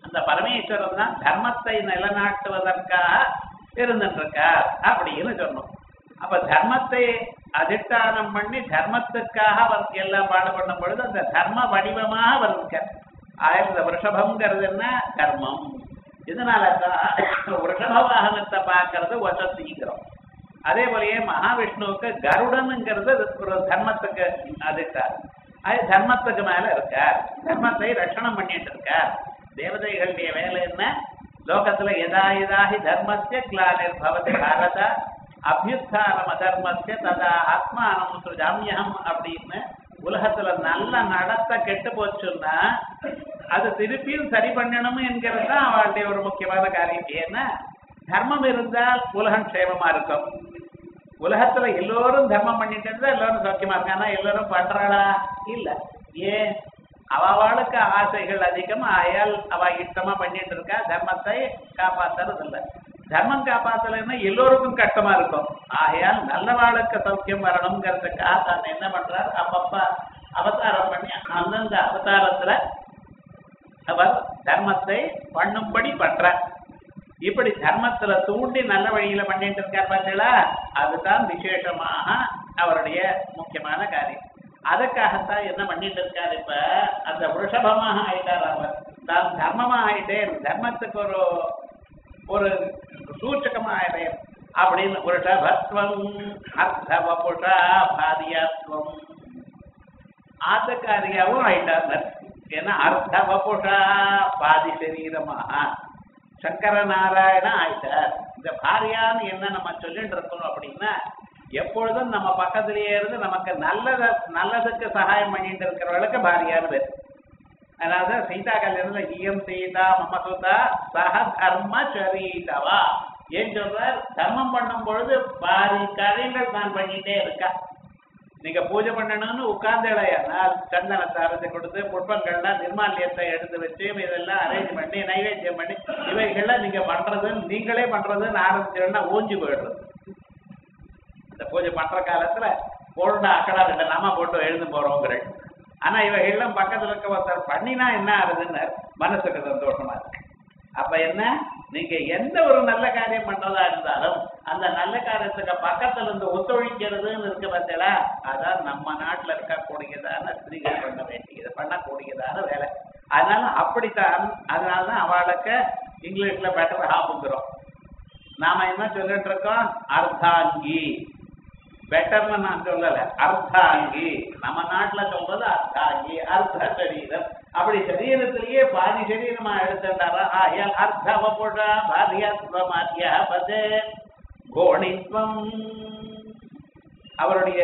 அந்த பரமேஸ்வரன் தான் தர்மத்தை நிலநாட்டுவதற்காக இருந்துட்டு இருக்கார் அப்படின்னு சொன்னோம் அப்ப தர்மத்தை அதிஷ்டானம் பண்ணி தர்மத்துக்காக அவர் எல்லாம் பாடுபடும் பொழுது அந்த தர்ம வடிவமாக அவர் இருக்கார் ஆயிரம் இந்த விஷபம்ங்கிறது என்ன தர்மம் இதனால தான் விஷப வாகனத்தை பார்க்கறது வசதிங்கிறோம் அதே போலயே மகாவிஷ்ணுவுக்கு கருடனுங்கிறது ஒரு தர்மத்துக்கு அதிர்ஷ்டார் அது தர்மத்துக்கு மேல இருக்கார் தர்மத்தை ரட்சணம் பண்ணிட்டு இருக்கார் தேவதைகளுடைய வேலை என்ன லோகத்துல எதா எதாஹி தர்மஸ்ய கிளானிர் பவதி பாரத அபியுத்தானம் அதர்மஸ்ய ததா ஆத்மானம் சுஜாமியம் அப்படின்னு உலகத்துல நல்ல நடத்த கெட்டு போச்சுன்னா அது திருப்பியும் சரி பண்ணணும் என்கிறது தான் அவளுடைய ஒரு முக்கியமான காரியம் ஏன்னா தர்மம் இருந்தால் உலகம் க்ஷேமமா இருக்கும் உலகத்துல எல்லோரும் தர்மம் பண்ணிட்டு இருந்தா எல்லாரும் சௌக்கியமா இருக்கானா எல்லாரும் பண்றாளா இல்ல ஏன் அவளுக்கு ஆசைகள் அதிகம் ஆயால் அவ இஷ்டமா பண்ணிட்டு இருக்கா தர்மத்தை காப்பாத்துறது இல்ல தர்மம் காப்பாத்தலைன்னா எல்லோருக்கும் கஷ்டமா இருக்கும் ஆகையால் நல்லவாளுக்கு சௌக்கியம் வரணுங்கிறதுக்காக தான் என்ன பண்றார் அப்பப்ப அவதாரம் பண்ணி அந்தந்த அவதாரத்துல அவர் தர்மத்தை பண்ணும்படி பண்றார் இப்படி தர்மத்துல தூண்டி நல்ல வழியில பண்ணிட்டு இருக்கார் பார்த்தீங்களா அதுதான் விசேஷமாக அவருடைய முக்கியமான காரியம் அதுக்காகத்தான் என்ன பண்ணிட்டு இருக்காரு இப்ப அந்த விஷபமாக ஆயிட்டார் அவர் தான் தர்மமா ஆயிட்டேன் தர்மத்துக்கு ஒரு ஒரு சூச்சகமா ஆயிட்டேன் அப்படின்னு விஷபத்வம் அர்த்தவபுஷா பாதியாத்வம் ஆத்தக்காரியாவும் ஆயிட்டார் ஏன்னா அர்த்தவபுஷா பாதி சரீரமாக சங்கர நாராயண ஆயிட்டார் இந்த பாரியான்னு என்ன நம்ம சொல்லிட்டு இருக்கோம் அப்படின்னா எப்பொழுதும் நம்ம பக்கத்திலேயே இருந்து நமக்கு நல்லத நல்லதுக்கு சகாயம் பண்ணிட்டு இருக்கிறவளுக்கு பாரியான்னு பேர் அதாவது சீதா கல்யாணத்துல இயம் சீதா மம சுதா சக தர்ம சரீதவா ஏன் சொல்றார் தர்மம் பண்ணும் பொழுது பாதி காரியங்கள் தான் பண்ணிட்டே இருக்கா நீங்க பூஜை பண்ணணும்னு உட்கார்ந்தேடையானால் சந்தனத்தை அரைச்சு கொடுத்து புஷ்பங்கள்லாம் நிர்மால்யத்தை எடுத்து வச்சு இதெல்லாம் அரேஞ்ச் பண்ணி நைவேத்தியம் பண்ணி இவைகள்லாம் நீங்க பண்றதுன்னு நீங்களே பண்றதுன்னு ஆரம்பிச்சோன்னா ஊஞ்சி போயிடுறது இந்த பூஜை பண்ற காலத்துல போடுடா அக்கடா ரெண்டு நாம போட்டு எழுந்து போறோங்கிற ஆனா இவைகள்லாம் பக்கத்துல இருக்க ஒருத்தர் பண்ணினா என்ன ஆகுதுன்னு மனசுக்கு சந்தோஷமா இருக்கு அப்ப என்ன நீங்க எந்த ஒரு நல்ல காரியம் பண்றதா இருந்தாலும் அந்த நல்ல காரியத்துக்கு பக்கத்துல இருந்து ஒத்துழைக்கிறதுன்னு இருக்கு பார்த்தீங்களா அதான் நம்ம நாட்டுல இருக்கக்கூடியதான ஸ்திரீகள் பண்ண வேண்டியது பண்ணக்கூடியதான வேலை அதனால அப்படித்தான் அதனாலதான் அவளுக்கு இங்கிலீஷ்ல பெட்டர் ஹாப்புங்கிறோம் நாம என்ன சொல்லிட்டு இருக்கோம் அர்த்தாங்கி பெட்டர்னு நான் சொல்லல அர்த்தாங்கி நம்ம நாட்டுல சொல்றது அர்த்தாங்கி அர்த்த சரீரம் அப்படி சரீரத்திலேயே பாதி சரீரமா எடுத்துட்டாரா ஆயால் அர்த்தவபுஷா பாரியாத்வமாத்தியா பதே கோணித்வம் அவருடைய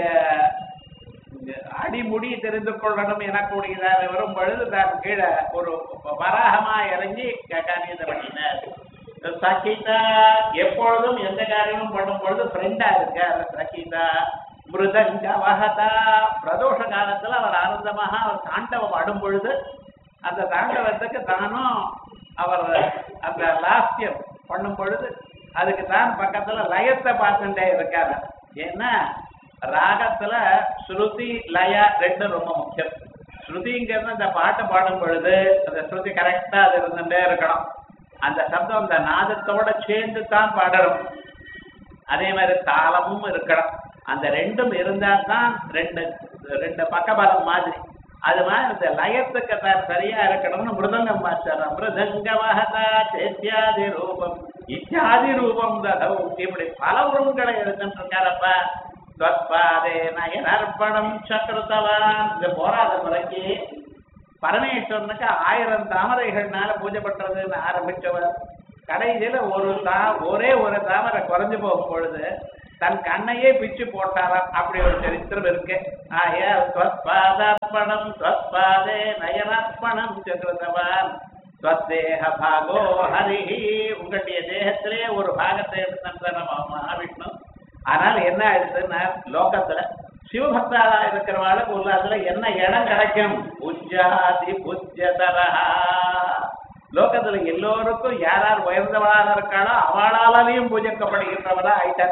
அடிமுடி தெரிந்து கொள்ளணும் எனக்கூடியதாக வரும் பொழுது தான் கீழே ஒரு வராகமா இறங்கி காரியத்தை பண்ணினார் சகிதா எப்பொழுதும் எந்த காரியமும் பண்ணும் பொழுது ஃப்ரெண்டா இருக்கார் சகிதா மிருதங்க வகதா பிரதோஷ காலத்துல அவர் ஆனந்தமாக அவர் தாண்டவம் ஆடும் பொழுது அந்த தாண்டவத்துக்கு தானும் அவர் அந்த லாஸ்யம் பண்ணும் பொழுது அதுக்கு தான் பக்கத்துல லயத்தை பார்த்துட்டே இருக்காரு ஏன்னா ராகத்துல ஸ்ருதி லய ரெண்டும் ரொம்ப முக்கியம் ஸ்ருதிங்கிறது அந்த பாட்டு பாடும் பொழுது அந்த ஸ்ருதி கரெக்டா அது இருந்துட்டே இருக்கணும் அந்த சப்தம் அந்த நாதத்தோட சேர்ந்து தான் பாடணும் அதே மாதிரி தாளமும் இருக்கணும் அந்த ரெண்டும் இருந்தா தான் ரெண்டு ரெண்டு பக்கபலம் மாதிரி அது மாதிரி இந்த லயத்துக்கு தான் சரியா இருக்கணும்னு மிருதங்கம் மாஸ்டர் மிருதங்க வகதா சேத்தியாதி ரூபம் இத்தியாதி ரூபம் ததௌ இப்படி பல உருவங்களை எடுத்துட்டு இருக்காரப்ப ஸ்வத்பாதே நயனர்ப்பணம் சக்கரத்தவான் இது போராத முறைக்கு பரமேஸ்வரனுக்கு ஆயிரம் தாமரைகள்னால பூஜை பண்றதுன்னு ஆரம்பிச்சவர் கடைசியில ஒரு தா ஒரே ஒரு தாமரை குறைஞ்சு போகும் பொழுது தன் கண்ணையே பிச்சு போட்டாராம் அப்படி ஒரு சரித்திரம் இருக்கு ஆயா ஸ்வத்பாதார்ப்பணம் ஸ்வத்பாதே நயனார்ப்பணம் சக்கரதவான் ஸ்வத்தேக பாகோ ஹரிஹி உங்களுடைய தேகத்திலே ஒரு பாகத்தை எடுத்த நம்ம மகாவிஷ்ணு ஆனால் என்ன ஆயிடுச்சுன்னா லோகத்துல சிவபக்தாளா இருக்கிறவாளுக்கு உலகத்துல என்ன இடம் கிடைக்கும் உஜ்ஜாதி புஜ்ஜதரஹா லோகத்துல எல்லோருக்கும் யார் யார் உயர்ந்தவளாக இருக்காளோ அவளாலையும் பூஜிக்கப்படுகின்றவளா ஆயிட்டார்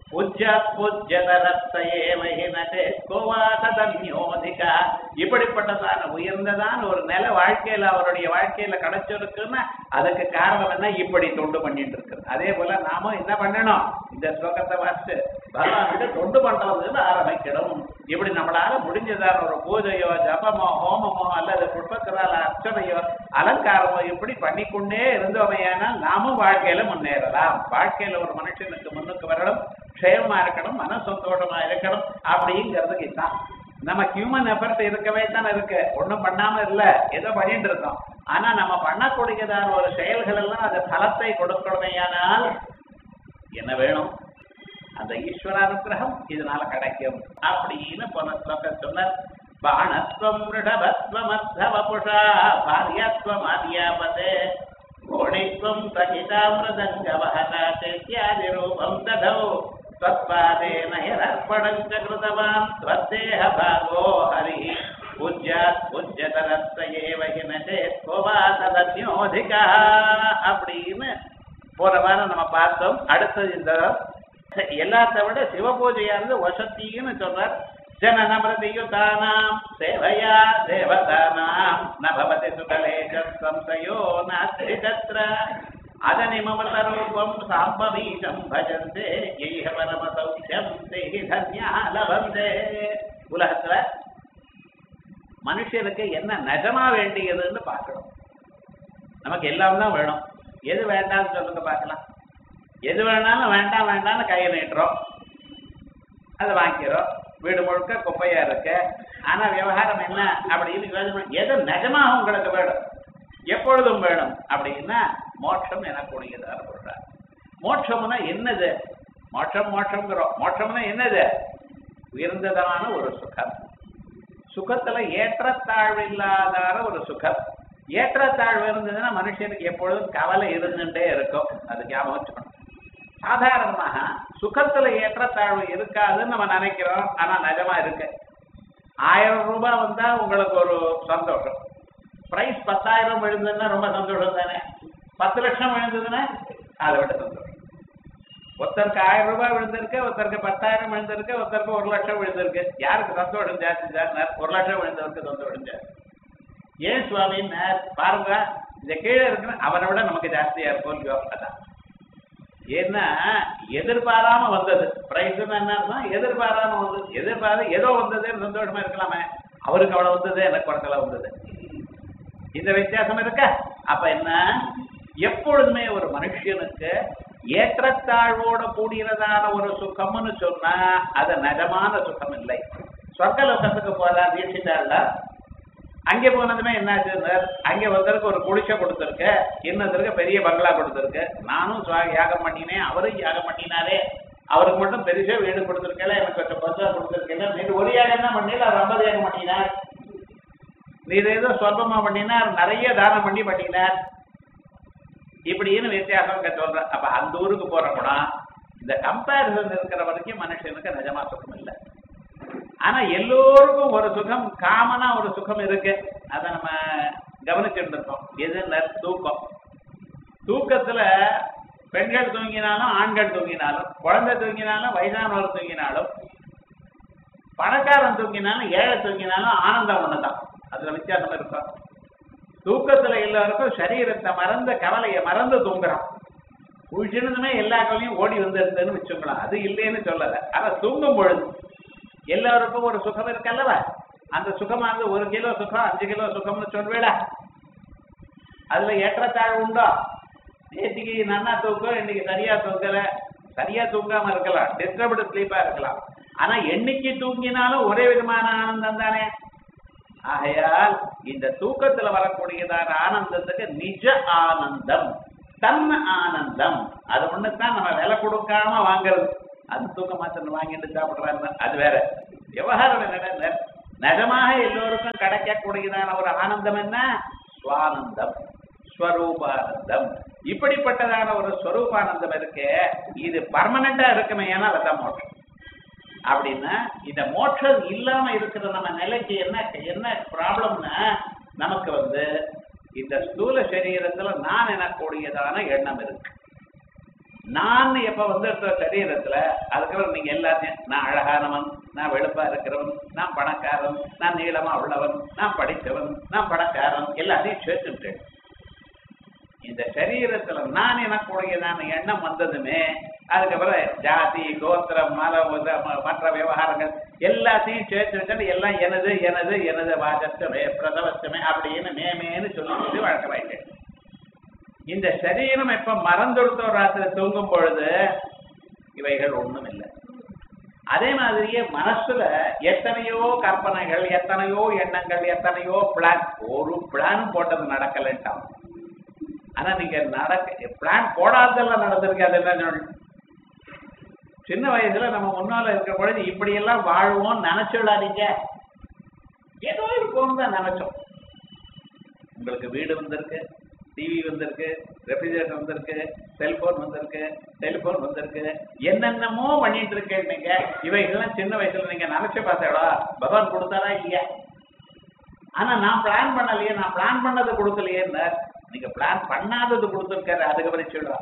பூஜ்யாத் பூஜ்யதரத்தையே மகினதே கோவாதன்யோதிகா இப்படிப்பட்டதான உயர்ந்ததான ஒரு நில வாழ்க்கையில அவருடைய வாழ்க்கையில கிடைச்சிருக்குன்னா அதுக்கு காரணம் என்ன இப்படி தொண்டு பண்ணிட்டு இருக்குது அதே போல நாமும் என்ன பண்ணணும் இந்த ஸ்லோகத்தை வாசிச்சு பகவானுக்கு தொண்டு பண்றதுன்னு ஆரம்பிக்கணும் இப்படி நம்மளால முடிஞ்சதான ஒரு பூஜையோ ஜபமோ ஹோமமோ அல்லது புஷ்பக்கரால அர்ச்சனையோ அலங்காரமோ இப்படி பண்ணிக்கொண்டே இருந்தோமையானால் நாமும் வாழ்க்கையில முன்னேறலாம் வாழ்க்கையில ஒரு மனுஷனுக்கு முன்னுக்கு வரணும் க்ஷேமமா இருக்கணும் மன சந்தோஷமா இருக்கணும் அப்படிங்கிறதுக்கு இதுதான் நம்ம ஹியூமன் எஃபர்ட் இருக்கவே தானே இருக்கு ஒண்ணும் பண்ணாம இல்ல ஏதோ பண்ணிட்டு இருக்கோம் ஆனா நம்ம பண்ணக்கூடியதான ஒரு செயல்கள் எல்லாம் அது பலத்தை கொடுக்கணுமேயானால் என்ன வேணும் அந்த ஈஸ்வர அனுகிரகம் இதனால கிடைக்கும் அப்படின்னு போன ஸ்லோகம் சொன்னார் பாணத்வம் ரிஷபத்வமத்தவபுஷா பாரியத்வம் ஆதியாபதே கோணித்வம் சகிதாமிருதங்கவஹனாச்சேத்யாதி ரூபம் ததௌ त्वत्पादेन हिरर्पणम् च कृतवान् त्वद्देह भागो हरिः पूज्यात् पूज्यतरस्य एव हि न चेत् को वा तदन्योऽधिकः அப்படின்னு போன வாரம் நம்ம பார்த்தோம் அடுத்தது இந்த எல்லாத்த விட சிவ பூஜையானது வசத்தின்னு சொல்றார் ஜனன பிரதியுதானாம் சேவையா தேவதானாம் நபவதி சுகலேஷ சம்சயோ நாஸ்தி தத்ர அதனிமமதரூபம் சாம்பவீஷம் பஜந்தே எய்ஹ பரம சௌக்கியம் தேஹி தன்யா லபந்தே உலகத்துல மனுஷனுக்கு என்ன நிஜமா வேண்டியதுன்னு பார்க்கணும் நமக்கு எல்லாம் தான் வேணும் எது வேண்டாம்னு சொல்லுங்க பார்க்கலாம் எது வேணாலும் வேண்டாம் வேண்டாம்னு கையை நீட்டுறோம் அதை வாங்கிக்கிறோம் வீடு முழுக்க குப்பையா இருக்கு ஆனா விவகாரம் என்ன அப்படின்னு யோசனை எது நிஜமாக உங்களுக்கு வேணும் எப்பொழுதும் வேணும் அப்படின்னா மோட்சம் எனக்கூடியதாக சொல்றார் மோட்சம்னா என்னது மோட்சம் மோட்சம்ங்கிறோம் மோட்சம்னா என்னது உயர்ந்ததான ஒரு சுகம் சுகத்துல ஏற்றத்தாழ்வு இல்லாத ஒரு சுகம் ஏற்றத்தாழ்வு இருந்ததுன்னா மனுஷனுக்கு எப்பொழுதும் கவலை இருந்துட்டே இருக்கும் அது ஞாபகம் வச்சுக்கணும் சாதாரணமாக சுகத்துல ஏற்றத்தாழ்வு இருக்காதுன்னு நம்ம நினைக்கிறோம் ஆனா நிஜமா இருக்கு ஆயிரம் ரூபாய் வந்தா உங்களுக்கு ஒரு சந்தோஷம் பிரைஸ் பத்தாயிரம் விழுந்ததுன்னா ரொம்ப சந்தோஷம் தானே பத்து லட்சம் விழுந்ததுன்னா அதை விட சந்தோஷம் ஒருத்தருக்கு ஆயிரம் ரூபாய் விழுந்திருக்கு ஒருத்தருக்கு பத்தாயிரம் விழுந்திருக்கு ஒருத்தருக்கு ஒரு லட்சம் விழுந்திருக்கு யாருக்கு சந்தோஷம் ஜாஸ்தி சார் ஒரு லட்சம் விழுந்தவருக்கு சந்தோஷம் ஜாஸ்தி ஏன் சுவாமின்னு பாருங்க இந்த கீழே இருக்குன்னு அவரை விட நமக்கு ஜாஸ்தியா இருக்கும் அதான் ஏன்னா எதிர்பாராம வந்தது பிரைஸ்ன்னு என்ன எதிர்பாராம வந்தது எதிர்பாராத ஏதோ வந்ததே சந்தோஷமா இருக்கலாமே அவருக்கு அவ்வளவு வந்தது எனக்கு குறைச்சலா வந்தது இந்த வித்தியாசம் இருக்க அப்ப என்ன எப்பொழுதுமே ஒரு மனுஷனுக்கு ஏற்றத்தாழ்வோட கூடியதான ஒரு சுகம்னு சொன்னா அது நிஜமான சுகம் இல்லை சொர்க்கலோகத்துக்கு போறா தீட்சிதாள்ல அங்கே போனதுமே என்னாச்சு அங்கே ஒருத்தருக்கு ஒரு குடிசை கொடுத்துருக்கு இன்னொருத்தருக்கு பெரிய பங்களா கொடுத்துருக்கு நானும் சுவா- யாகம் பண்ணினேன் அவரும் யாகம் பண்ணினாரே அவருக்கு மட்டும் பெருசா வீடு கொடுத்துருக்கல எனக்கு கொஞ்சம் பத்தா கொடுத்துருக்கல நீ ஒரு யாகம் தான் பண்ணல அவர் ஐம்பது யாகம் பண்ணினார் நீர் ஏதோ சொற்பமா பண்ணினார் நிறைய தானம் பண்ணி பண்ணினார் இப்படின்னு வித்தியாசம் இங்க சொல்ற அப்ப அந்த ஊருக்கு போற கூட இந்த கம்பேரிசன் இருக்கிற வரைக்கும் மனுஷனுக்கு நிஜமா சுகம் இல்லை ஆனா எல்லோருக்கும் ஒரு சுகம் காமனா ஒரு சுகம் இருக்கு அதை நம்ம கவனிச்சுட்டு இருக்கோம் எது தூக்கம் தூக்கத்துல பெண்கள் தூங்கினாலும் ஆண்கள் தூங்கினாலும் குழந்தை தூங்கினாலும் வயதானவர் தூங்கினாலும் பணக்காரன் தூங்கினாலும் ஏழை தூங்கினாலும் ஆனந்தம் ஒண்ணுதான் அதுல வித்தியாசம் இருக்கும் தூக்கத்துல எல்லாருக்கும் சரீரத்தை மறந்த கவலையை மறந்து தூங்குறான் உழிச்சினதுமே எல்லா கவலையும் ஓடி வந்திருந்ததுன்னு வச்சுக்கலாம் அது இல்லைன்னு சொல்லல ஆனா தூங்கும் பொழுது எல்லாருக்கும் ஒரு சுகம் இருக்கல்லவா அந்த சுகமானது ஒரு கிலோ சுகம் அஞ்சு கிலோ சுகம்னு சொல்வேடா அதுல ஏற்றத்தாழ்வு உண்டோ நேற்றுக்கு நன்னா தூக்கம் இன்னைக்கு சரியா தூங்கல சரியா தூங்காம இருக்கலாம் டிஸ்டர்ப்டு ஸ்லீப்பா இருக்கலாம் ஆனா என்னைக்கு தூங்கினாலும் ஒரே விதமான ஆனந்தம் தானே ஆகையால் இந்த தூக்கத்துல வரக்கூடியதான ஆனந்தத்துக்கு நிஜ ஆனந்தம் தன் ஆனந்தம் அது ஒண்ணுதான் நம்ம விலை கொடுக்காம வாங்குறது அது தூக்க மாத்திரம் வாங்கிட்டு சாப்பிடுறாரு அது வேற விவகாரம் என்ன நிஜமாக எல்லோருக்கும் கிடைக்கக்கூடியதான ஒரு ஆனந்தம் என்ன சுவானந்தம் ஸ்வரூபானந்தம் இப்படிப்பட்டதான ஒரு ஸ்வரூபானந்தம் இருக்கே இது பர்மனண்டா இருக்குமே ஏன்னா அதான் மோட்சம் அப்படின்னா இந்த மோட்சம் இல்லாம இருக்கிற நம்ம நிலைக்கு என்ன என்ன ப்ராப்ளம்னா நமக்கு வந்து இந்த ஸ்தூல சரீரத்துல நான் எனக்கூடியதான எண்ணம் இருக்கு நான் எப்ப வந்து சரீரத்துல அதுக்கப்புறம் நீங்க எல்லாத்தையும் நான் அழகானவன் நான் வெளுப்பா இருக்கிறவன் நான் பணக்காரன் நான் நீளமா உள்ளவன் நான் படித்தவன் நான் பணக்காரன் எல்லாத்தையும் சேர்த்துட்டேன் இந்த சரீரத்துல நான் எனக்குடையதான எண்ணம் வந்ததுமே அதுக்கப்புறம் ஜாதி கோத்திரம் மல உத ம- மற்ற விவகாரங்கள் எல்லாத்தையும் சேர்த்து எல்லாம் எனது எனது எனது வாஜஸ்தமே பிரதவஸ்தமே அப்படின்னு மேமேன்னு சொல்லி வழக்கமாயிட்டேன் இந்த சரீரம் எப்ப மறந்துடுத்தோ ராத்திரி தூங்கும் பொழுது இவைகள் ஒண்ணும் இல்லை அதே மாதிரியே மனசுல எத்தனையோ கற்பனைகள் எத்தனையோ எண்ணங்கள் எத்தனையோ பிளான் ஒரு பிளான் போட்டது நடக்கலன்ட்டான் ஆனா நீங்க நடக்க பிளான் போடாதெல்லாம் நடந்திருக்கு அது என்ன சொல்லணும்? சின்ன வயசுல நம்ம முன்னால இருக்கிற பொழுது இப்படி எல்லாம் வாழ்வோம் நினைச்சுடாதீங்க ஏதோ இருக்கும் தான் நினைச்சோம் உங்களுக்கு வீடு வந்திருக்கு டிவி வந்திருக்கு ரெஃப்ரிஜரேட்டர் வந்திருக்கு செல்போன் வந்திருக்கு டெலிபோன் வந்திருக்கு என்னென்னமோ பண்ணிட்டு இருக்கேன் நீங்க இவைகள்லாம் சின்ன வயசுல நீங்க நினைச்சு பார்த்தேடா பகவான் கொடுத்தாரா இல்லையா ஆனா நான் பிளான் பண்ணலையே நான் பிளான் பண்ணது கொடுக்கலையே நீங்க பிளான் பண்ணாதது கொடுத்துருக்காரு அதுக்கப்புறம் சொல்லுவா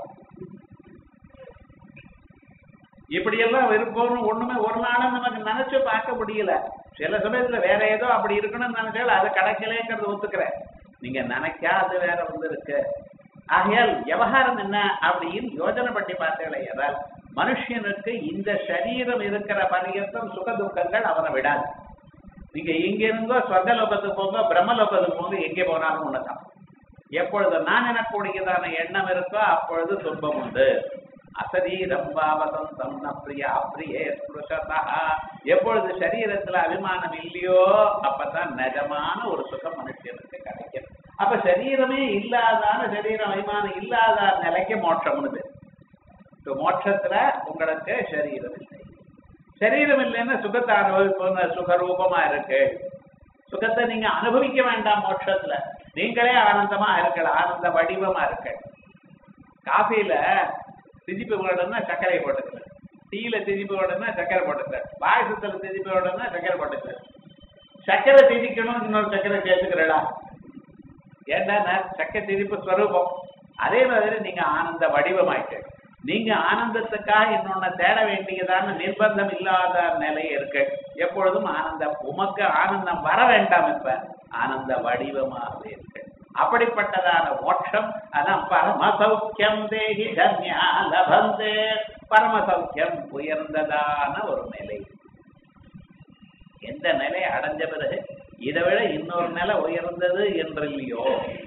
இப்படியெல்லாம் விருப்பம்னு ஒண்ணுமே ஒரு நாளும் நமக்கு நினைச்சு பார்க்க முடியல சில சமயத்துல வேற ஏதோ அப்படி இருக்கணும்னு நினைச்சாலும் அது கிடைக்கலேங்கிறது ஒத்துக்கிறேன் நீங்க நினைக்காது வேற வந்து இருக்கு ஆகையால் விவகாரம் என்ன அப்படின்னு யோஜனை பண்ணி பார்த்தீங்களே ஏதால் மனுஷனுக்கு இந்த சரீரம் இருக்கிற பரியந்தம் சுக துக்கங்கள் அவனை விடாது நீங்க இங்க இருந்தோ சொர்க்கலோகத்துக்கு போங்க பிரம்மலோகத்துக்கு போங்க எங்கே போனாலும் ஒண்ணுதான் எப்பொழுது நான் எனக்கூடியதான எண்ணம் இருக்கோ அப்பொழுது துன்பம் உண்டு அசரீரம் பாவசந்தம் ந பிரியா பிரியே ஸ்பிருஷதா எப்பொழுது சரீரத்துல அபிமானம் இல்லையோ அப்பதான் நிஜமான ஒரு சுகம் மனுஷனுக்கு கிடைக்கும் அப்ப சரீரமே இல்லாதான சரீரம் அபிமானம் இல்லாத நிலைக்கு மோட்சம்னு இப்போ மோட்சத்துல உங்களுக்கு சரீரம் இல்லை சரீரம் இல்லைன்னா சுகத்தை அனுபவிப்போங்க சுகரூபமா இருக்கு சுகத்தை நீங்க அனுபவிக்க வேண்டாம் மோட்சத்துல நீங்களே ஆனந்தமா இருக்கலாம் ஆனந்த வடிவமா இருக்கு காஃபில திதிப்பு வேணும்னா சர்க்கரை போட்டுக்கலாம் டீல திதிப்பு வேணும்னா சர்க்கரை போட்டுக்கலாம் பாயசத்துல திதிப்பு வேணும்னா சர்க்கரை போட்டுக்கலாம் சர்க்கரை திதிக்கணும் இன்னொரு சர்க்கரை சேர்த்துக்கிறடா ஏண்டா நான் சர்க்கரை திதிப்பு ஸ்வரூபம் அதே மாதிரி நீங்க ஆனந்த வடிவமாயிட்டு நீங்க ஆனந்தத்துக்காக இன்னொன்னு தேட வேண்டியதான நிர்பந்தம் இல்லாத நிலை இருக்கு எப்பொழுதும் ஆனந்தம் உமக்கு ஆனந்தம் வர வேண்டாம் இப்ப ஆனந்த வடிவமாகவே இருக்கு அப்படிப்பட்டதான மோட்சம் அதான் பரமசௌக்கியம் தேகி தன்யா லபந்தே பரமசௌக்கியம் உயர்ந்ததான ஒரு நிலை எந்த நிலை அடைஞ்ச பிறகு இதை விட இன்னொரு நிலை உயர்ந்தது என்று இல்லையோ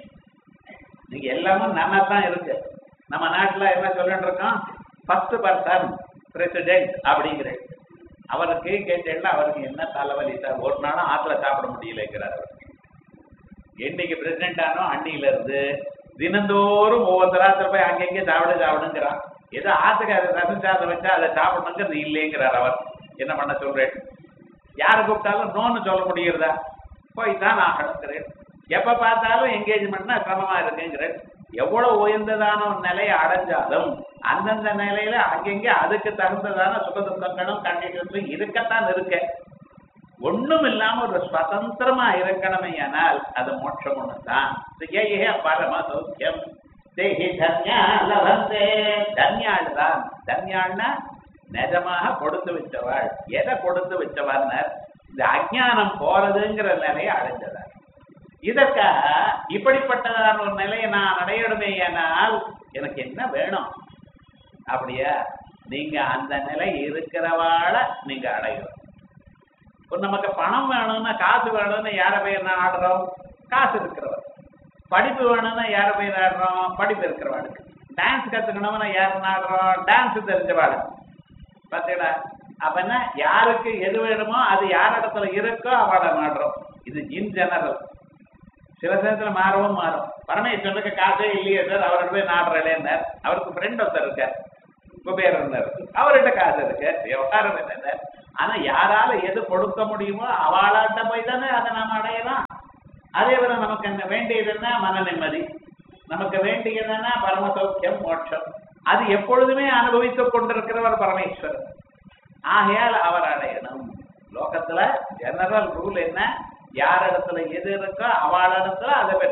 நீங்க எல்லாமும் நல்லா தான் இருக்கு நம்ம நாட்டுல என்ன சொல்லிட்டு இருக்கோம் ஃபர்ஸ்ட் பர்சன் பிரசிடென்ட் அப்படிங்கிற அவருக்கு கேட்டேன்னா அவருக்கு என்ன தலைவலி சார் ஒரு நாளும் ஆத்துல சாப்பிட முடியலைங்கிறார் அவர் என்னைக்கு பிரசிடென்ட் ஆனோ அன்னியில இருந்து தினந்தோறும் ஒவ்வொரு ராத்திரி போய் அங்கங்கே சாப்பிட சாப்பிடுங்கிறான் ஏதோ ஆத்துக்கு அதை ரசம் சாதம் வச்சா அதை சாப்பிடணுங்கிறது இல்லைங்கிறார் அவர் என்ன பண்ண சொல்றேன் யாரை கூப்பிட்டாலும் நோன்னு சொல்ல முடியுறதா போய் தான் ஆகணுங்கிறேன் எப்ப பார்த்தாலும் என்கேஜ்மெண்ட்னா சிரமமா இருக்குங்கிறேன் எவ்வளவு உயர்ந்ததான ஒரு நிலையை அடைஞ்சாலும் அந்தந்த நிலையில அங்கங்கே அதுக்கு தகுந்ததான சுகதுக்கங்களும் கண்டிஷன்ஸும் இருக்கத்தான் இருக்கு ஒண்ணும் இல்லாம ஒரு சுதந்திரமா இருக்கணுமே ஆனால் அது மோட்சம் ஒண்ணுதான் ஏ பரம சௌக்கியம் தேகி தன்யா லபந்தே தன்யாள் தான் தன்யாள்னா நிஜமாக கொடுத்து வச்சவாள் எதை கொடுத்து வச்சவாள்னர் இந்த அஜ்ஞானம் போறதுங்கிற நிலையை அடைஞ்சதார் இதற்காக இப்படிப்பட்டதான ஒரு நிலையை நான் அடையணுமேயானால் எனக்கு என்ன வேணும் அப்படியா நீங்க அந்த நிலை இருக்கிறவாள நீங்க அடையணும் இப்போ நமக்கு பணம் வேணும்னா காசு வேணும்னு யாரை போய் நாடுறோம் காசு இருக்கிறவர் படிப்பு வேணும்னா யாரை போய் நாடுறோம் படிப்பு இருக்கிறவாளுக்கு டான்ஸ் கத்துக்கணும்னா யார் நாடுறோம் டான்ஸ் தெரிஞ்சவாள் பார்த்தீங்களா அப்ப என்ன யாருக்கு எது வேணுமோ அது யார் இடத்துல இருக்கோ அவளை நாடுறோம் இது இன் ஜெனரல் சில சமயத்துல மாறவும் மாறும் பரமேஸ்வரனுக்கு காசே இல்லையே சார் அவர்கிட்ட போய் நாடுறேன்னார் அவருக்கு ஃப்ரெண்ட் ஒருத்தர் இருக்கார் குபேரர் அவர்கிட்ட காசு இருக்கு விவகாரம் என்ன ஆனா யாரால எது கொடுக்க முடியுமோ அவளாட்ட போய் தானே அதை நாம அடையலாம் அதே போல நமக்கு என்ன வேண்டியதுன்னா மன நிம்மதி நமக்கு வேண்டியதுன்னா பரம சௌக்கியம் மோட்சம் அது எப்பொழுதுமே அனுபவித்துக் கொண்டிருக்கிறவர் பரமேஸ்வரர் ஆகையால் அவர் அடையணும் லோகத்துல ஜெனரல் ரூல் என்ன யார் இடத்துல எது இருக்கோ அவள் இடத்துல அதை பெற்றுக்கொள்ளலாம்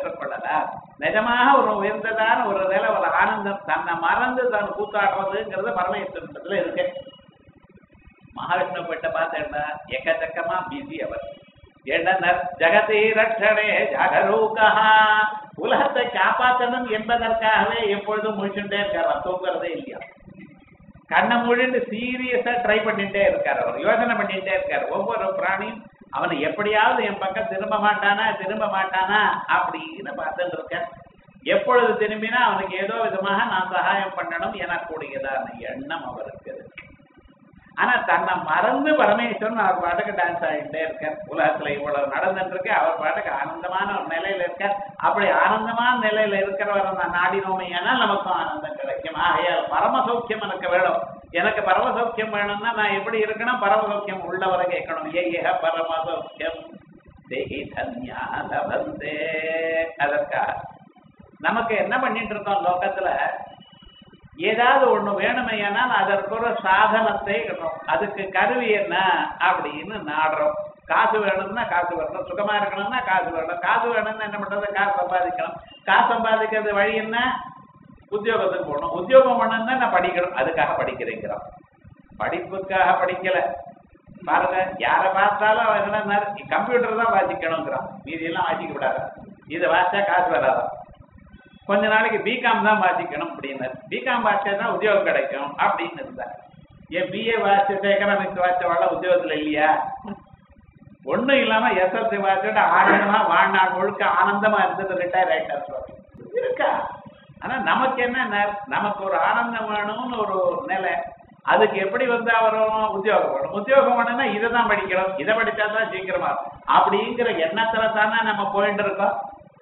விட்டார் நிஜமாக ஒரு உயர்ந்ததான ஒரு நிலை ஒரு ஆனந்தம் தன்னை மறந்து தான் கூத்தாடுறதுங்கிறது பரமேஸ்வரத்துல இருக்கு மகாவிஷ்ணு கிட்ட பார்த்தேன்னா எக்கச்சக்கமா பிஸி அவர் என்ன ஜெகதி ரட்சணே ஜகரூகா உலகத்தை காப்பாற்றணும் என்பதற்காகவே எப்பொழுதும் முழிச்சுட்டே இருக்கார் தூங்குறதே இல்லையா கண்ணை மூடிட்டு சீரியஸா ட்ரை பண்ணிட்டே இருக்கார் அவர் யோசனை பண்ணிட்டே இருக்கார் ஒவ்வொரு பிராணியும் அவனை எப்படியாவது என் பக்கம் திரும்ப மாட்டானா திரும்ப மாட்டானா அப்படின்னு பார்த்துட்டு இருக்கேன் எப்பொழுது திரும்பினா அவனுக்கு ஏதோ விதமாக நான் சகாயம் பண்ணணும் எனக்கூடியதான எண்ணம் அவருக்கு இருக்கு ஆனா தன்னை மறந்து பரமேஸ்வரன் அவர் பாட்டுக்கு டான்ஸ் ஆடிட்டே இருக்கார் உலகத்துல இவ்வளவு நடந்துட்டு இருக்கு அவர் பாட்டுக்கு ஆனந்தமான ஒரு நிலையில இருக்கார் அப்படி ஆனந்தமான நிலையில இருக்கிறவரை நான் நாடினோமே ஏனால் நமக்கும் ஆனந்தம் கிடைக்கும் ஆகையால் பரம சௌக்கியம் எனக்கு வேணும் எனக்கு பரம சௌக்கியம் வேணும்னா நான் எப்படி இருக்கணும் பரம சௌக்கியம் உள்ளவரை கேட்கணும் ஏ ஏக பரம சௌக்கியம் தேகி தன்யா லபந்தே அதற்காக நமக்கு என்ன பண்ணிட்டு இருக்கோம் லோகத்துல ஏதாவது ஒண்ணு வேணுமையானால் அதற்கு ஒரு சாதனத்தை இடணும் அதுக்கு கருவி என்ன அப்படின்னு நாடுறோம் காசு வேணும்னா காசு வரணும் சுகமா இருக்கணும்னா காசு வேணும் காசு வேணும்னா என்ன பண்றது காசு சம்பாதிக்கணும் காசு சம்பாதிக்கிறது வழி என்ன உத்தியோகத்துக்கு போகணும் உத்தியோகம் பண்ணணும்னா நான் படிக்கணும் அதுக்காக படிக்கிறேங்கிறோம் படிப்புக்காக படிக்கல பாருங்க யாரை பார்த்தாலும் அவன் என்ன கம்ப்யூட்டர் தான் வாசிக்கணுங்கிறான் மீதி எல்லாம் வாசிக்க விடாத இதை வாசிச்சா காசு வராதான் கொஞ்ச நாளைக்கு பிகாம் தான் வாசிக்கணும் அப்படின்னாரு பிகாம் வாசிச்சா தான் உத்தியோகம் கிடைக்கும் அப்படின்னு இருந்தார் ஏன் பிஏ வாசிச்சு எக்கனாமிக்ஸ் வாசிச்சவாழ உத்தியோகத்துல இல்லையா ஒண்ணும் இல்லாம எஸ்எல்சி வாசிச்சுட்டு ஆனந்தமா வாழ்நாள் முழுக்க ஆனந்தமா இருந்தது ரிட்டையர் ஆயிட்டார் சுவாமி இருக்கா ஆனா நமக்கு என்ன நமக்கு ஒரு ஆனந்தம் வேணும்னு ஒரு நிலை அதுக்கு எப்படி வந்தா வரும் உத்தியோகம் வேணும் உத்தியோகம் வேணும்னா இதை தான் படிக்கணும் இதை படிச்சா தான் சீக்கிரமா அப்படிங்கிற எண்ணத்துல தானே நம்ம போயிட்டு இருக்கோம்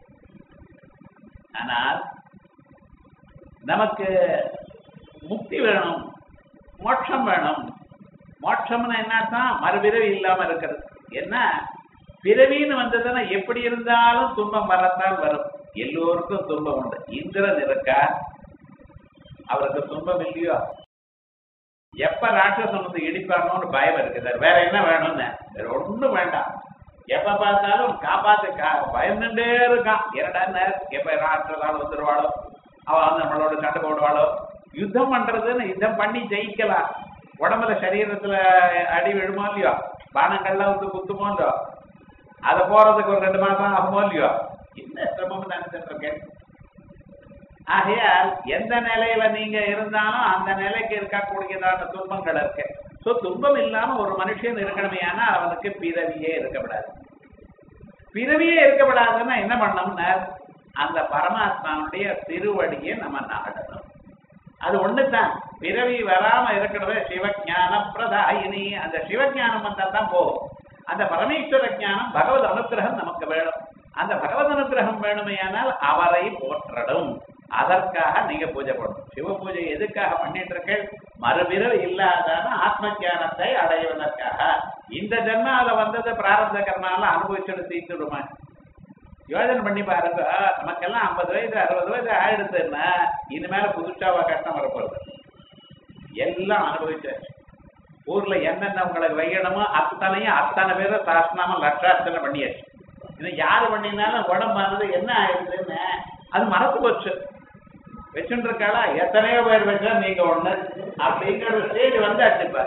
ஆனால் நமக்கு முக்தி வேணும் மோட்சம் வேணும் மோட்சம்னு என்னத்தான் மறுபிறவி இல்லாம இருக்கிறது என்ன பிறவின்னு வந்ததுன்னா எப்படி இருந்தாலும் துன்பம் வரத்தான் வரும் எல்லோருக்கும் துன்பம் உண்டு இந்திரன் இருக்கா அவருக்கு துன்பம் இல்லையோ எப்ப ராட்சசன் வந்து இடிப்பானோன்னு பயம் இருக்குது வேற என்ன வேணும்னு வேற ஒண்ணும் வேண்டாம் எப்ப பார்த்தாலும் காப்பாத்து கா பயந்துட்டே இருக்கான் இரண்டா நேரம் எப்ப ராட்சசாலும் வந்துருவாளோ அவ வந்து நம்மளோட சண்டை போடுவாளோ யுத்தம் பண்றதுன்னு யுத்தம் பண்ணி ஜெயிக்கலாம் உடம்புல சரீரத்துல அடி விழுமோ இல்லையோ பானங்கள்லாம் வந்து குத்துமோ இல்லையோ அதை போறதுக்கு ஒரு ரெண்டு மாசம் ஆகுமோ இல்லையோ என்ன சிரமம் நினைச்சிட்டு இருக்கேன் ஆகையால் எந்த நிலையில நீங்க இருந்தாலும் அந்த நிலைக்கு இருக்கக்கூடியதான துன்பங்கள் இருக்கு சோ துன்பம் இல்லாம ஒரு மனுஷன் இருக்கணுமே ஆனா அவனுக்கு பிறவியே இருக்கப்படாது பிறவியே இருக்கப்படாதுன்னா என்ன பண்ணணும்னா அந்த பரமாத்மாவுடைய திருவடியை நம்ம நாடணும் அது ஒண்ணுதான் பிறவி வராம இருக்கிறது சிவஞான பிரதாயினி அந்த சிவஞானம் வந்தா தான் போகும் அந்த பரமேஸ்வர ஞானம் பகவத் அனுகிரகம் நமக்கு வேணும் அந்த பகவத் அனுகிரகம் வேணுமையானால் அவரை போற்றடும் அதற்காக நீங்க பூஜை பண்ணணும் சிவ பூஜை எதுக்காக பண்ணிட்டு இருக்கேன் மறுபிறவி இல்லாதான ஆத்ம ஞானத்தை அடைவதற்காக இந்த ஜென்மால வந்தது பிராரப்த கர்மால அனுபவிச்சுட்டு தீர்த்துடுமா யோஜனை பண்ணி பாருங்க நமக்கெல்லாம் ஐம்பது வயசு அறுபது வயசு ஆயிடுதுன்னா இனிமேல புதுசாவா கஷ்டம் வரப்போகுது எல்லாம் அனுபவிச்சாச்சு ஊர்ல என்னென்ன உங்களுக்கு வைக்கணுமோ அத்தனையும் அத்தனை பேரை சாஸ்திரமா லட்சார்த்தனை பண்ணியாச்சு இன்னும் யாரு பண்ணினாலும் உடம்பானது என்ன ஆயிடுதுன்னு அது மறந்து போச்சு வச்சுட்டு இருக்காளா எத்தனையோ பேர் வச்சா நீங்க ஒண்ணு அப்படிங்கிற ஒரு ஸ்டேஜ் வந்தாச்சு இப்ப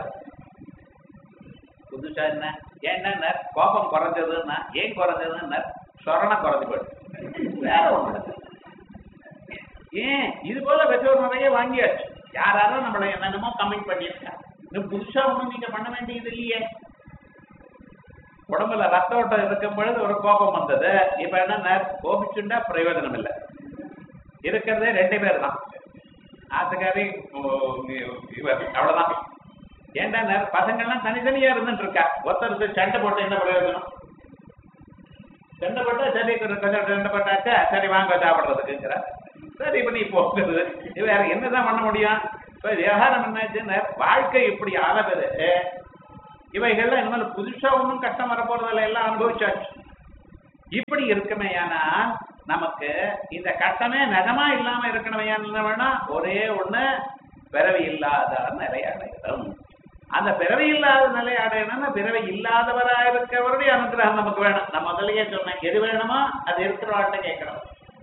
புதுசா என்ன ஏன்னா கோபம் குறைஞ்சதுன்னா ஏன் குறைஞ்சதுன்னா சொரணம் குறைஞ்சு போயிடுச்சு வேற ஒண்ணு இல்ல. ஏன் இது போல பெற்றோர் நிறைய வாங்கியாச்சு யாராரும் நம்மளை என்னென்னமோ கமெண்ட் பண்ணியிருக்கா இன்னும் புதுசா ஒண்ணும் நீங்க பண்ண வேண்டியது இல்லையே உடம்புல ரத்த ஓட்டம் இருக்கும் பொழுது ஒரு கோபம் வந்தது இப்ப என்ன கோபிச்சுண்டா பிரயோஜனம் இல்லை இருக்கிறதே ரெண்டு பேர் தான் ஆத்துக்காரி ஓ, இவர் அவ்வளவுதான் ஏன்டா நேர் பசங்கள்லாம் தனித்தனியா இருந்துட்டு இருக்கா ஒருத்தருக்கு சண்டை போட்டு என்ன பிரயோஜனம் சண்டை போட்டா சரி கொஞ்சம் கொஞ்சம் சண்டை போட்டாச்சா சரி வாங்க சாப்பிடுறதுக்குங்கிற சரி இப்ப நீ போகுது இது வேற என்னதான் பண்ண முடியும் இப்ப விவகாரம் என்னாச்சுன்னா வாழ்க்கை இப்படி ஆளபெரு இவைகள்லாம் இனிமேல் புதுசா ஒன்றும் கஷ்டம் வரப்போறதில்ல எல்லாம் அனுபவிச்சாச்சு இப்படி இருக்குமேயானா நமக்கு இந்த கட்டமே நிஜமா இல்லாம இருக்கணுமையான வேணா ஒரே ஒண்ணு பிறவி இல்லாத நிலை அடையணும் அந்த பிறவி இல்லாத நிலை அடையணும்னா பிறவி இல்லாதவரா இருக்கிறவருடைய அனுகிரகம் நமக்கு வேணும் நான் முதல்லயே சொன்னேன் எது வேணுமோ அது இருக்கிறவாட்ட கேட்கணும்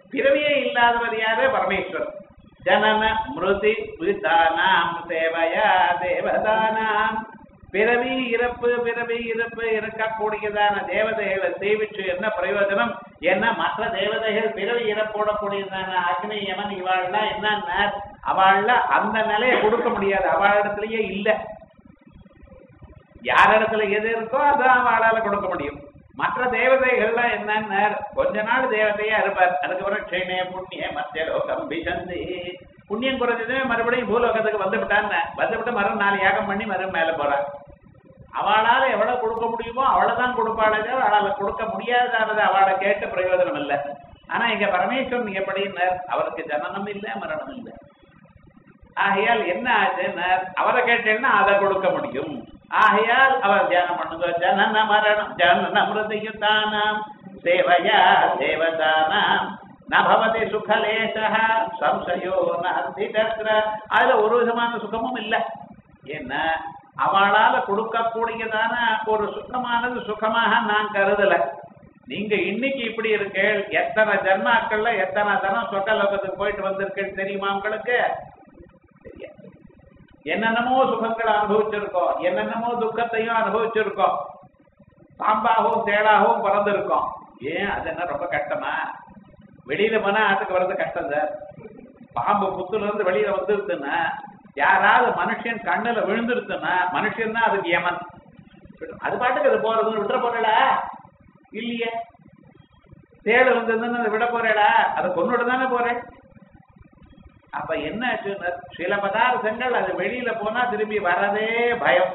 பிறவியே இல்லாதவர் யாரு பரமேஸ்வரன் ஜனன மிருதி விதானாம் சேவையா தேவதானாம் பிறவி இறப்பு பிறவி இறப்பு இருக்கக்கூடியதான தேவதைகளை சேவிச்சு என்ன பிரயோஜனம் என்ன மற்ற தேவதைகள் பிறவி இறப்போடக்கூடியதான அக்னி யமன் இவாள்லாம் என்னன்னா அவள்ல அந்த நிலையை கொடுக்க முடியாது அவளிடத்திலேயே இல்ல யாரிடத்துல எது இருக்கோ அதான் அவளால கொடுக்க முடியும் மற்ற தேவதைகள்லாம் என்னன்னா கொஞ்ச நாள் தேவதையா இருப்பார் அதுக்கப்புறம் க்ஷேமே புண்ணிய மத்திய லோகம் பிசந்தி புண்ணியம் குறைஞ்சதுமே மறுபடியும் பூலோகத்துக்கு வந்து விட்டான்னு வந்துவிட்டு மறு நாலு யாகம் பண்ணி மறு மேல போறார் அவளால எவ்வளவு கொடுக்க முடியுமோ அவ்வளவுதான் கொடுப்பாளே தவிர அவளால கொடுக்க முடியாதானது அவளை கேட்டு பிரயோஜனம் இல்லை ஆனா இங்க பரமேஸ்வரன் எப்படின்னார் அவருக்கு ஜனனம் இல்லை மரணம் இல்லை ஆகையால் என்ன ஆச்சுன்னார் அவரை கேட்டேன்னா அதை கொடுக்க முடியும் ஆகையால் அவர் தியானம் பண்ணுங்க ஜனன மரணம் ஜனன மிருதயுதானாம் சேவையா தேவதானாம் நபவதி சுகலேசா சம்சயோ நாஸ்தி தத்ர அதுல ஒரு விதமான சுகமும் இல்லை ஏன்னா அவளால கொடுக்கக்கூடியதான ஒரு சுகமானது சுகமாக நான் கருதல நீங்க இன்னைக்கு இப்படி இருக்கேள் எத்தனை ஜன்மாக்கள்ல எத்தனை தனம் சொக்கலோகத்துக்கு போயிட்டு வந்திருக்கேள் தெரியுமா உங்களுக்கு தெரியாது என்னென்னமோ சுகங்களை அனுபவிச்சிருக்கோம் என்னென்னமோ துக்கத்தையும் அனுபவிச்சிருக்கோம் பாம்பாகவும் தேடாகவும் பிறந்திருக்கோம் ஏன் அது என்ன ரொம்ப கஷ்டமா வெளியில போனா ஆத்துக்கு வர்றது கஷ்டம் சார் பாம்பு புத்துல இருந்து வெளியில வந்துருச்சுன்னா யாராவது மனுஷன் கண்ணுல விழுந்துருச்சுன்னா மனுஷன் தான் அதுக்கு யமன் அது பாட்டுக்கு அது போறதுன்னு விட்டுற போறடா இல்லையே தேடு வந்ததுன்னு அதை விட போறேடா அதை கொண்டுட்டு தானே போறேன் அப்ப என்ன ஆச்சுன்னா சில பதார்த்தங்கள் அது வெளியில போனா திரும்பி வரதே பயம்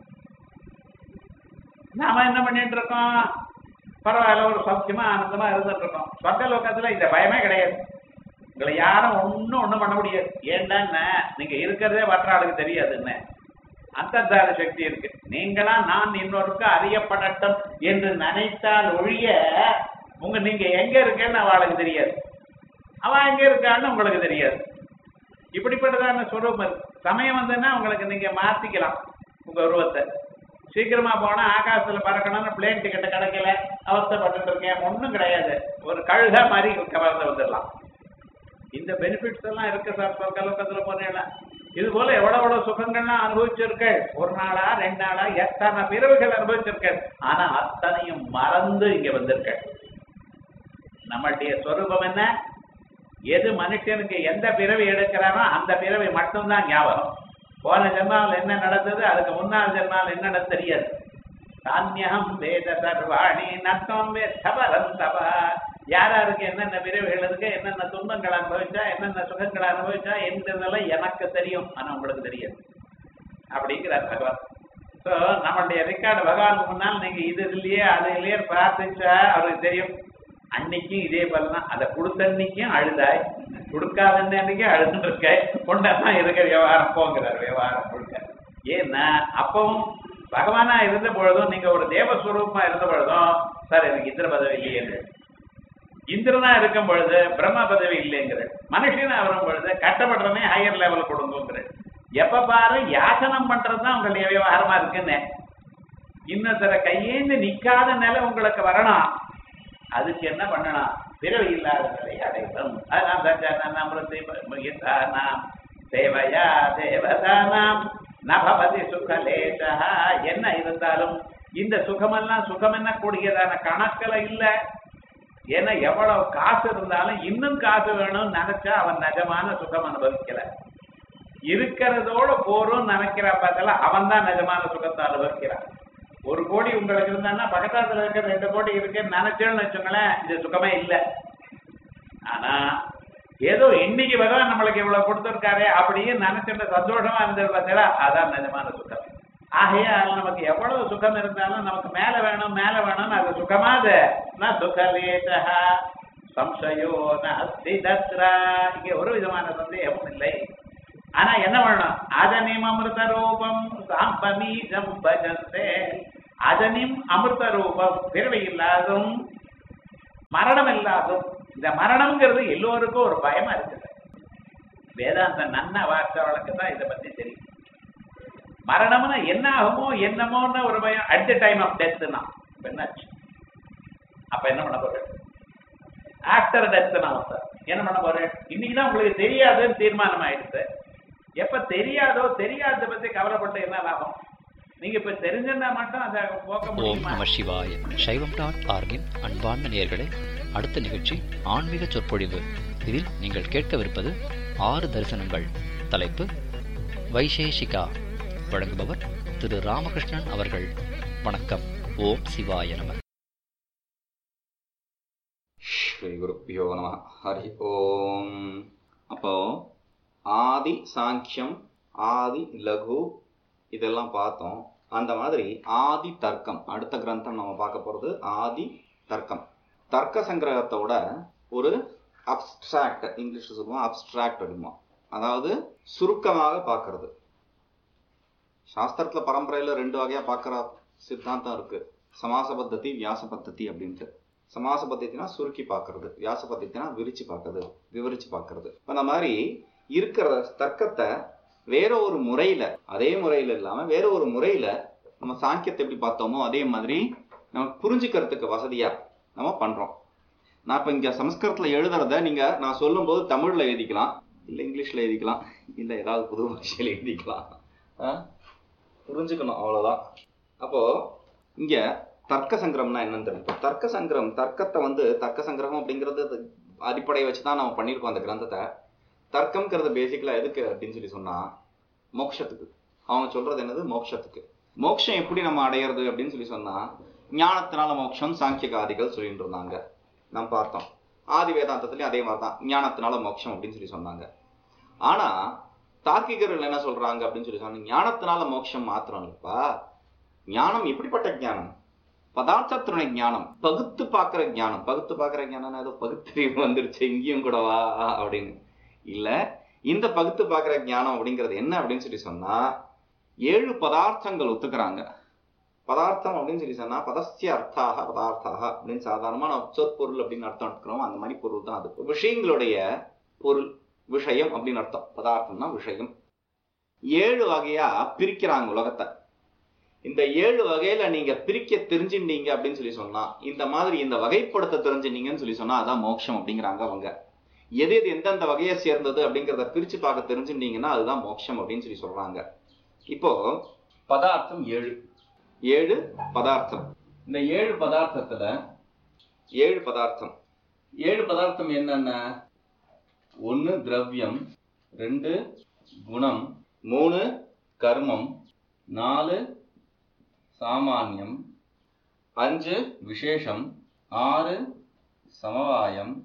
நாம என்ன பண்ணிட்டு இருக்கோம் பரவாயில்ல ஒரு சௌக்கியமா ஆனந்தமா இருந்துட்டு இருக்கோம் சொர்க்க லோகத்துல இந்த பயமே கிடையாது உங்களை யாரும் ஒன்னும் ஒண்ணும் பண்ண முடியாது ஏண்டான்னா நீங்க இருக்கிறதே மற்ற ஆளுக்கு தெரியாதுன்னு அந்தர்தான சக்தி இருக்கு நீங்களா நான் இன்னொருக்கு அறியப்படட்டும் என்று நினைத்தால் ஒழிய உங்க நீங்க எங்க இருக்கேன்னு அவளுக்கு தெரியாது அவன் எங்க இருக்கான்னு உங்களுக்கு தெரியாது இப்படிப்பட்டதான சுரூபம் இருக்கு சமயம் வந்ததுன்னா உங்களுக்கு நீங்க மாத்திக்கலாம் உங்க உருவத்தை சீக்கிரமா போனா ஆகாசத்துல பறக்கணும்னு பிளேன் டிக்கெட் கிடைக்கல அவஸ்தைப்பட்டு இருக்கேன் ஒண்ணும் கிடையாது ஒரு கழுக மாதிரி கவர்ந்து வந்துடலாம் இந்த பெனிஃபிட்ஸ் எல்லாம் இருக்கு சார் சொர்க்கலோகத்துல போனீங்களா இது போல எவ்வளவு எவ்வளவு சுகங்கள்லாம் அனுபவிச்சிருக்கள் ஒரு நாளா ரெண்டு நாளா எத்தனை பிறவுகள் அனுபவிச்சிருக்கள் ஆனா அத்தனையும் மறந்து இங்க வந்திருக்கள் நம்மளுடைய சொரூபம் என்ன எது மனுஷனுக்கு எந்த பிறவி எடுக்கிறானோ அந்த பிறவி மட்டும்தான் ஞாபகம் போன ஜென்மாவில் என்ன நடந்தது அதுக்கு முன்னாள் ஜென்மாவில் என்ன நடந்தது தெரியாது தானியம் வேத சர்வாணி நத்தம் வேத்தபரம் தபா யாராருக்கு என்னென்ன பிறவிகள் இருக்கு என்னென்ன துன்பங்கள் அனுபவிச்சா என்னென்ன சுகங்களை அனுபவிச்சா என்கிறதெல்லாம் எனக்கு தெரியும் ஆனா உங்களுக்கு தெரியாது அப்படிங்கிறார் பகவான் ஸோ நம்மளுடைய ரெக்கார்டு பகவானுக்கு முன்னால் நீங்க இது இல்லையே அது இல்லையே பிரார்த்திச்சா அவருக்கு தெரியும் அன்னைக்கும் இதே போல தான் அதை கொடுத்த அன்னைக்கும் அழுதாய் கொடுக்காத அன்னைக்கும் அழுதுன்னு இருக்க கொண்டாதான் இருக்க விவகாரம் போங்கிறார் விவகாரம் கொடுக்க ஏன்னா அப்பவும் பகவானா இருந்த பொழுதும் நீங்க ஒரு தேவஸ்வரூபமா இருந்த பொழுதும் சார் எனக்கு இந்திர பதவி இல்லையே இந்திரனா இருக்கும் பொழுது பிரம்ம பதவி இல்லைங்கிற மனுஷனா வரும் பொழுது கட்டப்படுறமே ஹையர் லெவல் கொடுங்கிற எப்ப பாரு யாசனம் பண்றதுதான் உங்களுடைய விவகாரமா இருக்குன்னு இன்னொருத்தர கையேந்து நிக்காத நிலை உங்களுக்கு வரணும் அதுக்கு என்ன பண்ணணும் பிறவி இல்லாத நிலை அடையணும் அதான் தஜனமிருதி முகிதானாம் தேவயா தேவதானாம் நபவதி சுகலேசா என்ன இருந்தாலும் இந்த சுகமெல்லாம் சுகம் என்ன கூடியதான கணக்கில் இல்ல ஏன்னா எவ்வளவு காசு இருந்தாலும் இன்னும் காசு வேணும்னு நினைச்சா அவன் நிஜமான சுகம் அனுபவிக்கல இருக்கிறதோட போரும் நினைக்கிற பார்த்தால அவன் தான் நிஜமான சுகத்தை அனுபவிக்கிறான் ஒரு கோடி உங்களுக்கு இருந்தான்னா பக்கத்தாத்துல இருக்க ரெண்டு கோடி இருக்குன்னு நினைச்சேன்னு வச்சுங்களேன் இது சுகமே இல்லை ஆனா ஏதோ இன்னைக்கு பகவான் நம்மளுக்கு இவ்வளவு கொடுத்திருக்காரே அப்படியே நினைச்சிட்டு சந்தோஷமா இருந்தது பார்த்தீங்களா அதான் நிஜமான சுகம் ஆகையால் நமக்கு எவ்வளவு சுகம் இருந்தாலும் நமக்கு மேல வேணும் மேல வேணும்னு அது சுகமாது நான் சுகவேதா சம்சயோ நாஸ்தி தத்ரா இங்க ஒரு விதமான சந்தேகமும் இல்லை ஆனா என்ன பண்ணணும் அதனிம் அமிர்த ரூபம் சாம்பமீஜம் பஜந்தே அதனிம் அமிர்த ரூபம் பிறவை இல்லாதும் மரணம் இல்லாதும் இந்த மரணம்ங்கிறது எல்லோருக்கும் ஒரு பயமா இருக்குது வேதாந்த நன்ன வார்த்தைகளுக்கு தான் இதை பத்தி தெரியும் மரணம்னா என்ன ஆகுமோ என்னமோன்னு ஒரு பயம் அட் த டைம் ஆஃப் டெத்னா என்னாச்சு அப்ப என்ன பண்ண போறது ஆஃப்டர் டெத் அவஸ்தை என்ன பண்ண போறேன் இன்னைக்கு தான் உங்களுக்கு தெரியாதுன்னு தீர்மானம் ஆயிடுச்சு எப்ப தெரியாதோ தெரியாத பத்தி கவலைப்பட்டு என்ன லாபம் நீங்க இப்ப தெரிஞ்சிருந்தா மட்டும் அதை போக்க ஓம் முடியுமா நம சிவாய சைவம் டாட் ஆர்கின் அன்பார்ந்த நேயர்களே அடுத்த நிகழ்ச்சி ஆன்மீக சொற்பொழிவு இதில் நீங்கள் கேட்கவிருப்பது ஆறு தரிசனங்கள் தலைப்பு வைசேஷிகா வழங்குபவர் திரு ராமகிருஷ்ணன் அவர்கள் வணக்கம் ஓம் சிவாய நம ஸ்ரீ குருப்பியோ நம ஹரி ஓம் அப்போ ஆதி சாங்கியம் ஆதி லகு இதெல்லாம் பார்த்தோம் அந்த மாதிரி ஆதி தர்க்கம் அடுத்த கிரந்தம் நம்ம பார்க்க போறது ஆதி தர்க்கம் தர்க்க சங்கிரகத்தோட ஒரு அப்ஸ்ட்ராக்ட் இங்கிலீஷ் சொல்லுவோம் அப்ஸ்ட்ராக்ட் அப்படிமா அதாவது சுருக்கமாக பார்க்கறது சாஸ்திரத்துல பரம்பரையில ரெண்டு வகையா பார்க்குற சித்தாந்தம் இருக்கு சமாச பத்ததி வியாச பத்ததி அப்படின்ட்டு சமாச பத்தினா சுருக்கி பார்க்கறது வியாச பத்தினா விரிச்சு பார்க்கறது விவரிச்சு பார்க்கறது அந்த மாதிரி இருக்கிற தர்க்கத்தை வேற ஒரு முறையில அதே முறையில இல்லாம வேற ஒரு முறையில நம்ம சாங்கியத்தை எப்படி பார்த்தோமோ அதே மாதிரி நம்ம புரிஞ்சுக்கிறதுக்கு வசதியா நம்ம பண்றோம் நான் இப்ப இங்க சமஸ்கிருதத்துல எழுதுறத நீங்க நான் சொல்லும்போது தமிழ்ல எழுதிக்கலாம் இல்ல இங்கிலீஷ்ல எழுதிக்கலாம் இல்ல ஏதாவது புது பாஷையில எழுதிக்கலாம் ஆ? புரிஞ்சுக்கணும் அவ்வளவுதான் அப்போ இங்க தர்க்க சங்கிரம்னா என்னன்னு தெரியும் இப்ப தர்க்க சங்கிரம் தர்க்கத்தை வந்து தர்க்க சங்கிரகம் அப்படிங்கிறது அது அடிப்படையை வச்சுதான் நம்ம பண்ணியிருக்கோம் அந்த கிரந்தத்தை தர்க்கம்ங்கிறது பேசிக்கலா எதுக்கு அப்படின்னு சொல்லி சொன்னா மோட்சத்துக்கு அவங்க சொல்றது என்னது மோட்சத்துக்கு மோட்சம் எப்படி நம்ம அடையிறது அப்படின்னு சொல்லி சொன்னா ஞானத்தினால மோட்சம் சாங்கியகாதிகள் சொல்லிட்டு இருந்தாங்க நாம் பார்த்தோம் ஆதி வேதாந்தத்துலயும் அதே மாதிரி தான் ஞானத்தினால மோட்சம் அப்படின்னு சொல்லி சொன்னாங்க ஆனா தார்க்கிகர்கள் என்ன சொல்றாங்க அப்படின்னு சொல்லி சொன்னாங்க ஞானத்தினால மோட்சம் மாத்திரம் இல்லப்பா ஞானம் எப்படிப்பட்ட ஞானம் பதார்த்தத்துணை ஞானம் பகுத்து பார்க்கிற ஞானம் பகுத்து பார்க்கிற ஞானம் ஏதோ பகுத்தறிவு வந்துருச்சு இங்கேயும் கூடவா அப்படின்னு இல்ல இந்த பகுத்து பார்க்கிற ஞானம் அப்படிங்கிறது என்ன அப்படின்னு சொல்லி சொன்னா ஏழு பதார்த்தங்கள் ஒத்துக்கிறாங்க பதார்த்தம் அப்படின்னு சொல்லி சொன்னா பதஸ்ய அர்த்தாக பதார்த்தாக அப்படின்னு சாதாரணமா நம்ம சொற்பொருள் அப்படின்னு அர்த்தம் எடுக்கிறோம் அந்த மாதிரி பொருள் தான் அது விஷயங்களுடைய பொருள் விஷயம் அப்படின்னு அர்த்தம் பதார்த்தம்னா விஷயம் ஏழு வகையா பிரிக்கிறாங்க உலகத்தை இந்த ஏழு வகையில நீங்க பிரிக்க தெரிஞ்சுட்டீங்க அப்படின்னு சொல்லி சொன்னா இந்த மாதிரி இந்த வகைப்படுத்த தெரிஞ்சுட்டீங்கன்னு சொல்லி சொன்னா அதான் மோட்சம் அப்படிங்கிறாங்க அவங்க எது எது எந்தெந்த வகையை சேர்ந்தது அப்படிங்கிறத பிரிச்சு பார்க்க தெரிஞ்சுட்டீங்கன்னா அதுதான் மோட்சம் அப்படின்னு சொல்லி சொல்றாங்க இப்போ பதார்த்தம் ஏழு ஏழு பதார்த்தம் இந்த ஏழு பதார்த்தத்துல ஏழு பதார்த்தம் ஏழு பதார்த்தம் என்னென்ன ஒன்னு திரவியம் ரெண்டு குணம் மூணு கர்மம் நாலு சாமானியம் அஞ்சு விசேஷம் ஆறு சமவாயம்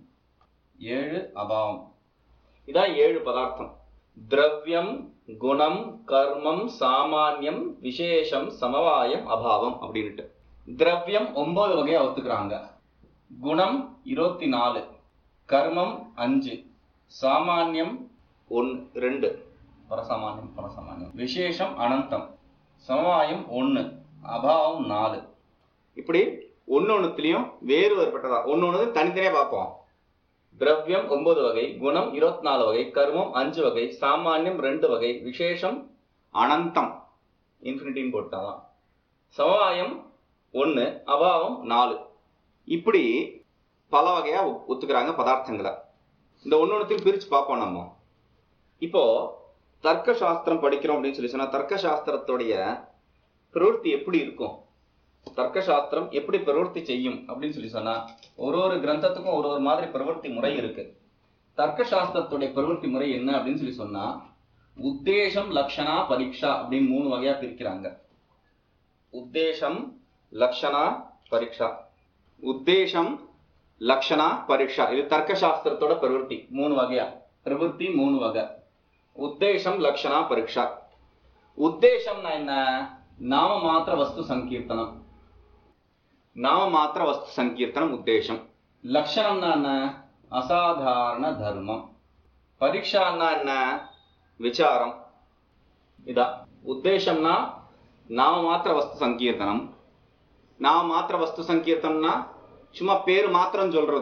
ஏழு அபாவம் இதான் ஏழு பதார்த்தம் திரவியம் குணம் கர்மம் சாமானியம் விசேஷம் சமவாயம் அபாவம் அப்படின்ட்டு திரவியம் ஒன்பது வகையா ஒத்துக்கிறாங்க குணம் இருபத்தி நாலு கர்மம் அஞ்சு சாமானியம் ஒன் ரெண்டு பரசாமானியம் பரசாமானியம் விசேஷம் அனந்தம் சமவாயம் ஒன்னு அபாவம் நாலு இப்படி ஒன்னு ஒண்ணுத்திலையும் வேறு வேறுபட்டதா ஒன்னு ஒண்ணு தனித்தனியா பார்ப்போம் திரவியம் ஒன்பது வகை குணம் இருபத்தி நாலு வகை கர்மம் அஞ்சு வகை சாமானியம் ரெண்டு வகை விசேஷம் அனந்தம் இன்ஃபினிட்டின்னு போட்டாதான் சமவாயம் ஒன்னு அபாவம் நாலு இப்படி பல வகையா ஒ- ஒத்துக்கிறாங்க பதார்த்தங்களை இந்த ஒன்னொன்னுத்தையும் பிரிச்சு பார்ப்போம் நம்ம இப்போ தர்க்க சாஸ்திரம் படிக்கிறோம் அப்படின்னு சொல்லி சொன்னா தர்க்க சாஸ்திரத்துடைய பிரவೃತ್ತಿ எப்படி இருக்கும் தர்க்க சாஸ்திரம் எப்படி பிரவೃತ್ತಿ செய்யும் அப்படின்னு சொல்லி சொன்னா ஒரு ஒரு கிரந்தத்துக்கும் ஒரு ஒரு மாதிரி பிரவೃತ್ತಿ முறை இருக்கு தர்க்க சாஸ்திரத்துடைய பிரவೃತ್ತಿ முறை என்ன அப்படின்னு சொல்லி சொன்னா உத்தேசம் லக்ஷணா பரீட்சா அப்படின்னு மூணு வகையா பிரிக்கிறாங்க உத்தேசம் லக்ஷணா பரீட்சா உத்தேசம் லக்ஷணா பரீட்சா இது தர்க்க சாஸ்திரத்தோட பிரவೃತ್ತಿ மூணு வகையா பிரவೃತ್ತಿ மூணு வகை உத்தேசம் லக்ஷணா பரீட்சா உத்தேசம்னா என்ன நாம மாத்திர வஸ்து சங்கீர்த்தனம் நாம மாத்திர வஸ்து சங்கீர்த்தனம் உத்தேசம் லக்ஷணம்னா என்ன அசாதாரண தர்மம் பரீட்சான்னா என்ன விசாரம் இதான் உத்தேசம்னா நாம மாத்திர வஸ்து சங்கீர்த்தனம் நாம மாத்திர வஸ்து சங்கீர்த்தனம்னா சும்மா பேரு மாத்திரம் சொல்றது